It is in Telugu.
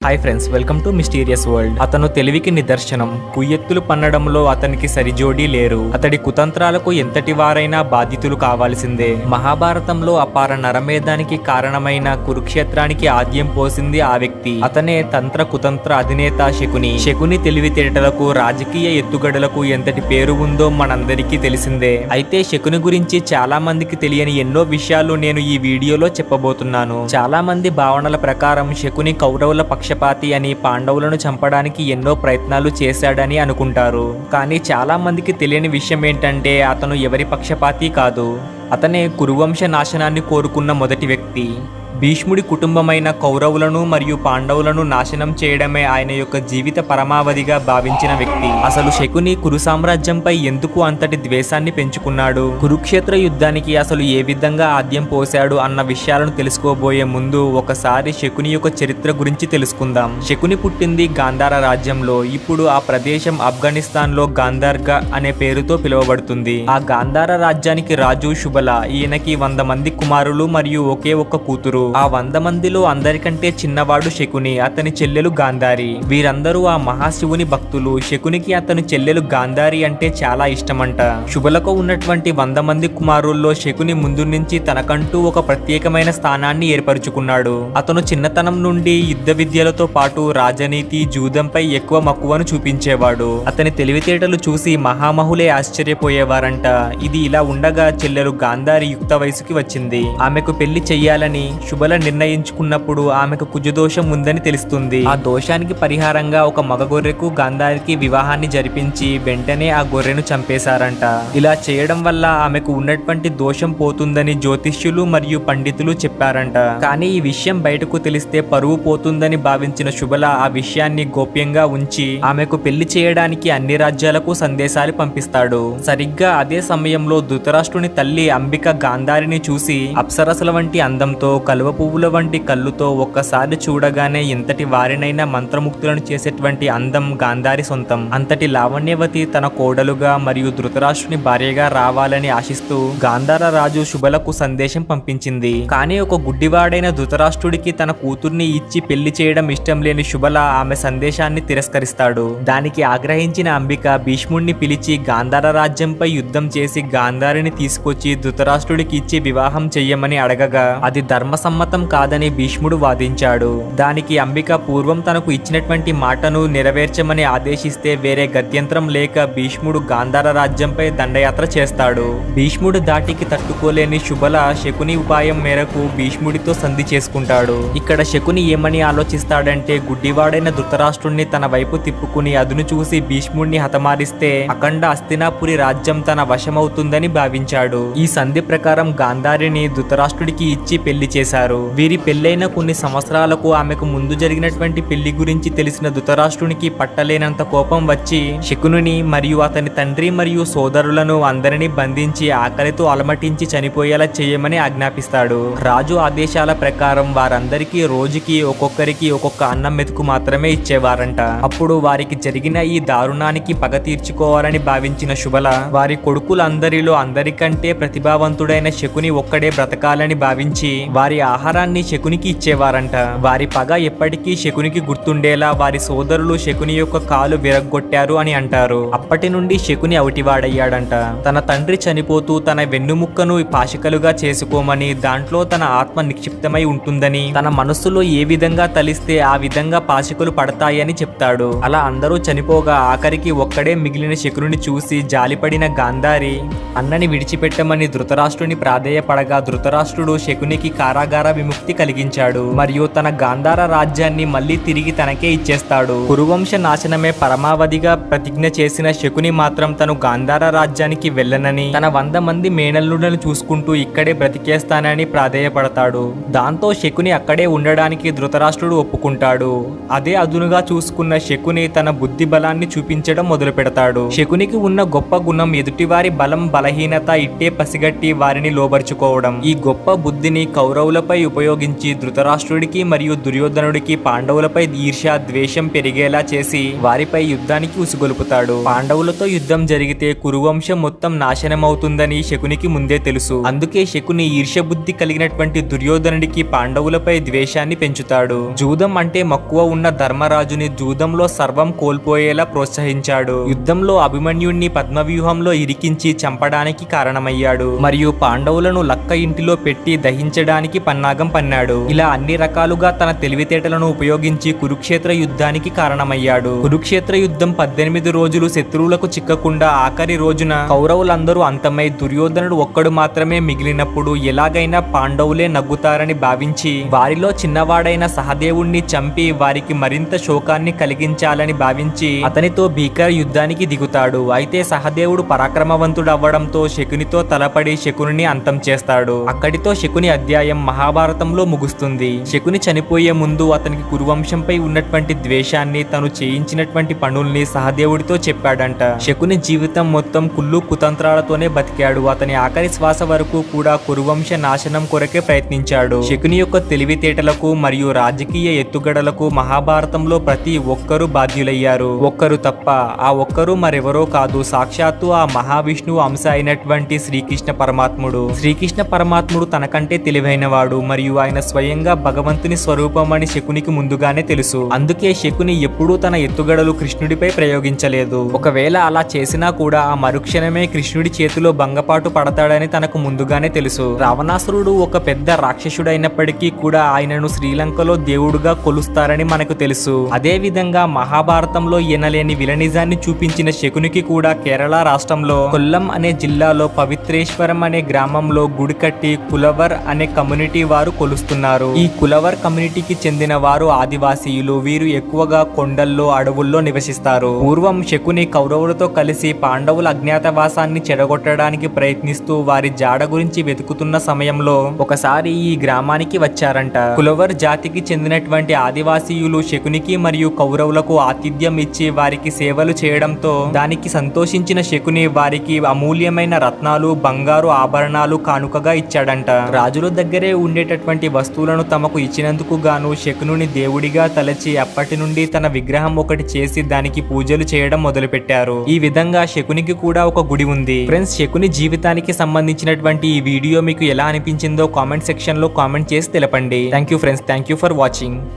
hi friends welcome to mysterious world అతను తెలివికి నిదర్శనం కుయ్యెత్తులు పన్నడంలో అతనికి సరిజోడీ లేరు అతడి కుతంత్రాలకు ఎంతటి వారైనా బాధితులు కావాల్సిందే మహాభారతంలో అపార నరమేధానికి కారణమైన కురుక్షేత్రానికి ఆద్యం పోసింది ఆ వ్యక్తి అతనే తంత్ర కుతంత్ర అధినేత శకుని శకుని తెలివితేటలకు రాజకీయ ఎత్తుగడలకు ఎంతటి పేరు ఉందో మనందరికీ తెలిసిందే అయితే శకుని గురించి చాలా మందికి తెలియని ఎన్నో విషయాలు నేను ఈ వీడియోలో చెప్పబోతున్నాను చాలా మంది భావనల ప్రకారం శకుని కౌరవుల పక్షపాతి అని పాండవులను చంపడానికి ఎన్నో ప్రయత్నాలు చేశాడని అనుకుంటారు కానీ చాలా మందికి తెలియని విషయం ఏంటంటే అతను ఎవరి పక్షపాతి కాదు అతనే కురువంశ నాశనాన్ని కోరుకున్న మొదటి వ్యక్తి భీష్ముడి కుటుంబమైన కౌరవులను మరియు పాండవులను నాశనం చేయడమే ఆయన యొక్క జీవిత పరమావధిగా భావించిన వ్యక్తి అసలు శకుని కురు సామ్రాజ్యంపై ఎందుకు అంతటి ద్వేషాన్ని పెంచుకున్నాడు కురుక్షేత్ర యుద్ధానికి అసలు ఏ విధంగా ఆద్యం పోశాడు అన్న విషయాలను తెలుసుకోబోయే ముందు ఒకసారి శకుని యొక్క చరిత్ర గురించి తెలుసుకుందాం శకుని పుట్టింది గాంధార రాజ్యంలో ఇప్పుడు ఆ ప్రదేశం ఆఫ్ఘనిస్తాన్ లో గాంధార్గా అనే పేరుతో పిలువబడుతుంది ఆ గాంధార రాజ్యానికి రాజు శుబల ఈయనకి వంద మంది కుమారులు మరియు ఒకే ఒక్క కూతురు ఆ వంద మందిలో అందరికంటే చిన్నవాడు శకుని అతని చెల్లెలు గాంధారి వీరందరూ ఆ మహాశివుని భక్తులు శకునికి అతని చెల్లెలు గాంధారి అంటే చాలా ఇష్టమంట శుభలకు ఉన్నటువంటి వంద మంది కుమారుల్లో శకుని ముందు నుంచి తనకంటూ ఒక ప్రత్యేకమైన స్థానాన్ని ఏర్పరచుకున్నాడు అతను చిన్నతనం నుండి యుద్ధ విద్యలతో పాటు రాజనీతి జూదంపై ఎక్కువ మక్కువను చూపించేవాడు అతని తెలివితేటలు చూసి మహామహులే ఆశ్చర్యపోయేవారంట ఇది ఇలా ఉండగా చెల్లెలు గాంధారి యుక్త వయసుకి వచ్చింది ఆమెకు పెళ్లి చెయ్యాలని శుభల నిర్ణయించుకున్నప్పుడు ఆమెకు కుజదోషం ఉందని తెలుస్తుంది ఆ దోషానికి పరిహారంగా ఒక మగ గొర్రెకు గాంధారికి వివాహాన్ని జరిపించి వెంటనే ఆ గొర్రెను చంపేశారంట ఇలా చేయడం వల్ల ఆమెకు ఉన్నటువంటి దోషం పోతుందని జ్యోతిష్యులు మరియు పండితులు చెప్పారంట కానీ ఈ విషయం బయటకు తెలిస్తే పరువు పోతుందని భావించిన శుభల ఆ విషయాన్ని గోప్యంగా ఉంచి ఆమెకు పెళ్లి చేయడానికి అన్ని రాజ్యాలకు సందేశాలు పంపిస్తాడు సరిగ్గా అదే సమయంలో ధృతరాష్ట్రుని తల్లి అంబిక గాంధారిని చూసి అప్సరసల వంటి అందంతో కలువ పువ్వుల వంటి కళ్ళుతో ఒక్కసారి చూడగానే ఎంతటి వారినైనా మంత్రముక్తులను చేసేటువంటి అందం గాంధారి సొంతం అంతటి లావణ్యవతి తన కోడలుగా మరియు ధృతరాష్ట్రుని భార్యగా రావాలని ఆశిస్తూ గాంధార రాజు శుభలకు సందేశం పంపించింది కానీ ఒక గుడ్డివాడైన ధృతరాష్ట్రుడికి తన కూతుర్ని ఇచ్చి పెళ్లి చేయడం ఇష్టం లేని శుభల ఆమె సందేశాన్ని తిరస్కరిస్తాడు దానికి ఆగ్రహించిన అంబిక భీష్ముడిని పిలిచి గాంధార రాజ్యంపై యుద్ధం చేసి గాంధారిని తీసుకొచ్చి ధృతరాష్ట్రుడికి ఇచ్చి వివాహం చెయ్యమని అడగగా అది ధర్మసమ్మతం కాదని భీష్ముడు వాదించాడు దానికి అంబిక పూర్వం తనకు ఇచ్చినటువంటి మాటను నెరవేర్చమని ఆదేశిస్తే వేరే గత్యంతరం లేక భీష్ముడు గాంధార రాజ్యంపై దండయాత్ర చేస్తాడు భీష్ముడు దాటికి తట్టుకోలేని శుభల శకుని ఉపాయం మేరకు భీష్ముడితో సంధి చేసుకుంటాడు ఇక్కడ శకుని ఏమని ఆలోచిస్తాడంటే గుడ్డివాడైన ధృతరాష్ట్రుణ్ణి తన వైపు తిప్పుకుని అదును చూసి భీష్ముడిని హతమారిస్తే అఖండ అస్తినాపురి రాజ్యం తన వశమవుతుందని భావించాడు ఈ సంధి ప్రకారం గాంధారిని ధృతరాష్ట్రుడికి ఇచ్చి పెళ్లి చేశారు వీరి పెళ్లైన కొన్ని సంవత్సరాలకు ఆమెకు ముందు జరిగినటువంటి పెళ్లి గురించి తెలిసిన ధృతరాష్ట్రునికి పట్టలేనంత కోపం వచ్చి శకునుని మరియు అతని తండ్రి మరియు సోదరులను అందరినీ బంధించి ఆకలితో అలమటించి చనిపోయేలా చేయమని ఆజ్ఞాపిస్తాడు రాజు ఆదేశాల ప్రకారం వారందరికీ రోజుకి ఒక్కొక్కరికి ఒక్కొక్క అన్నం మెతుకు మాత్రమే ఇచ్చేవారంట అప్పుడు వారికి జరిగిన ఈ దారుణానికి పగ తీర్చుకోవాలని భావించిన శుభల వారి కొడుకులందరిలో అందరికంటే ప్రతిభావంతుడైన శకుని ఒక్కడే బ్రతకాలని భావించి వారి ఆహారాన్ని శకునికి ఇచ్చేవారంట వారి పగ ఎప్పటికీ శకునికి గుర్తుండేలా వారి సోదరులు శకుని యొక్క కాలు విరగ్గొట్టారు అని అంటారు అప్పటి నుండి శకుని అవిటివాడయ్యాడంట తన తండ్రి చనిపోతూ తన వెన్నుముక్కను పాశికలుగా చేసుకోమని దాంట్లో తన ఆత్మ నిక్షిప్తమై ఉంటుందని తన మనస్సులో ఏ విధంగా తలిస్తే ఆ విధంగా పాశికలు పడతాయని చెప్తాడు అలా అందరూ చనిపోగా ఆఖరికి ఒక్కడే మిగిలిన శకుని చూసి జాలిపడిన గాంధారి అన్నని విడిచిపెట్టమని ధృతరాష్ట్రుని ప్రాధేయపడగా ధృతరాష్ట్రుడు శకునికి కారాగార విముక్తి కలిగించాడు మరియు తన గాంధార రాజ్యాన్ని మళ్ళీ తిరిగి తనకే ఇచ్చేస్తాడు కురువంశ నాశనమే పరమావధిగా ప్రతిజ్ఞ చేసిన శకుని మాత్రం తను గాంధార రాజ్యానికి వెళ్ళనని తన వంద మంది మేనల్లులను చూసుకుంటూ ఇక్కడే బ్రతికేస్తానని ప్రాధేయపడతాడు దాంతో శకుని అక్కడే ఉండడానికి ధృతరాష్ట్రుడు ఒప్పుకుంటాడు అదే అదునుగా చూసుకున్న శకుని తన బుద్ధి బలాన్ని చూపించడం మొదలు పెడతాడు శకునికి ఉన్న గొప్ప గుణం ఎదుటివారి బలం బలహీనత ఇట్టే పసిగట్టి వారిని లోబరుచుకోవడం ఈ గొప్ప బుద్ధిని కౌరవుల పాండవులపై ఉపయోగించి ధృతరాష్ట్రుడికి మరియు దుర్యోధనుడికి పాండవులపై ఈర్ష్య ద్వేషం పెరిగేలా చేసి వారిపై యుద్ధానికి ఉసుగొలుపుతాడు పాండవులతో యుద్ధం జరిగితే కురువంశం మొత్తం నాశనమవుతుందని శకునికి ముందే తెలుసు అందుకే శకుని ఈర్ష్య బుద్ధి కలిగినటువంటి దుర్యోధనుడికి పాండవులపై ద్వేషాన్ని పెంచుతాడు జూదం అంటే మక్కువ ఉన్న ధర్మరాజుని జూదంలో సర్వం కోల్పోయేలా ప్రోత్సహించాడు యుద్ధంలో అభిమన్యుణ్ణి పద్మవ్యూహంలో ఇరికించి చంపడానికి కారణమయ్యాడు మరియు పాండవులను లక్క ఇంటిలో పెట్టి దహించడానికి పన్నాగం పన్నాడు ఇలా అన్ని రకాలుగా తన తెలివితేటలను ఉపయోగించి కురుక్షేత్ర యుద్ధానికి కారణమయ్యాడు కురుక్షేత్ర యుద్ధం పద్దెనిమిది రోజులు శత్రువులకు చిక్కకుండా ఆఖరి రోజున కౌరవులందరూ అంతమై దుర్యోధనుడు ఒక్కడు మాత్రమే మిగిలినప్పుడు ఎలాగైనా పాండవులే నగ్గుతారని భావించి వారిలో చిన్నవాడైన సహదేవుణ్ణి చంపి వారికి మరింత శోకాన్ని కలిగించాలని భావించి అతనితో భీకర యుద్ధానికి దిగుతాడు అయితే సహదేవుడు పరాక్రమవంతుడు అవ్వడంతో శకునితో తలపడి శకుని అంతం చేస్తాడు అక్కడితో శకుని అధ్యాయం మహాభారతంలో ముగుస్తుంది శకుని చనిపోయే ముందు అతనికి కురువంశంపై ఉన్నటువంటి ద్వేషాన్ని తను చేయించినటువంటి పనుల్ని సహదేవుడితో చెప్పాడంట శకుని జీవితం మొత్తం కుళ్ళు కుతంత్రాలతోనే బతికాడు అతని ఆఖరి శ్వాస వరకు కూడా కురువంశ నాశనం కొరకే ప్రయత్నించాడు శకుని యొక్క తెలివితేటలకు మరియు రాజకీయ ఎత్తుగడలకు మహాభారతంలో ప్రతి ఒక్కరూ బాధ్యులయ్యారు ఒక్కరు తప్ప ఆ ఒక్కరు మరెవరో కాదు సాక్షాత్తు ఆ మహావిష్ణువు అంశ అయినటువంటి శ్రీకృష్ణ పరమాత్ముడు శ్రీకృష్ణ పరమాత్ముడు తనకంటే తెలివైనవాడు మరియు ఆయన స్వయంగా భగవంతుని స్వరూపం అని శకునికి ముందుగానే తెలుసు అందుకే శకుని ఎప్పుడూ తన ఎత్తుగడలు కృష్ణుడిపై ప్రయోగించలేదు ఒకవేళ అలా చేసినా కూడా ఆ మరుక్షణమే కృష్ణుడి చేతిలో భంగపాటు పడతాడని తనకు ముందుగానే తెలుసు రావణాసురుడు ఒక పెద్ద రాక్షసుడైనప్పటికీ కూడా ఆయనను శ్రీలంకలో దేవుడుగా కొలుస్తారని మనకు తెలుసు అదే విధంగా మహాభారతంలో ఎనలేని విలనిజాన్ని చూపించిన శకునికి కూడా కేరళ రాష్ట్రంలో కొల్లం అనే జిల్లాలో పవిత్రేశ్వరం అనే గ్రామంలో గుడి కట్టి కులవర్ అనే కమ్యూనిటీ వారు కొలుస్తున్నారు ఈ కులవర్ కమ్యూనిటీకి చెందిన వారు ఆదివాసీయులు వీరు ఎక్కువగా కొండల్లో అడవుల్లో నివసిస్తారు పూర్వం శకుని కౌరవులతో కలిసి పాండవుల అజ్ఞాతవాసాన్ని చెడగొట్టడానికి ప్రయత్నిస్తూ వారి జాడ గురించి వెతుకుతున్న సమయంలో ఒకసారి ఈ గ్రామానికి వచ్చారంట కులవర్ జాతికి చెందినటువంటి ఆదివాసీయులు శకునికి మరియు కౌరవులకు ఆతిథ్యం ఇచ్చి వారికి సేవలు చేయడంతో దానికి సంతోషించిన శకుని వారికి అమూల్యమైన రత్నాలు బంగారు ఆభరణాలు కానుకగా ఇచ్చాడంట రాజుల దగ్గరే ఉండేటటువంటి వస్తువులను తమకు ఇచ్చినందుకు గాను శకునుని దేవుడిగా తలచి అప్పటి నుండి తన విగ్రహం ఒకటి చేసి దానికి పూజలు చేయడం మొదలుపెట్టారు ఈ విధంగా శకునికి కూడా ఒక గుడి ఉంది ఫ్రెండ్స్ శకుని జీవితానికి సంబంధించినటువంటి ఈ వీడియో మీకు ఎలా అనిపించిందో కామెంట్ సెక్షన్ లో కామెంట్ చేసి తెలపండి thank you friends thank you for watching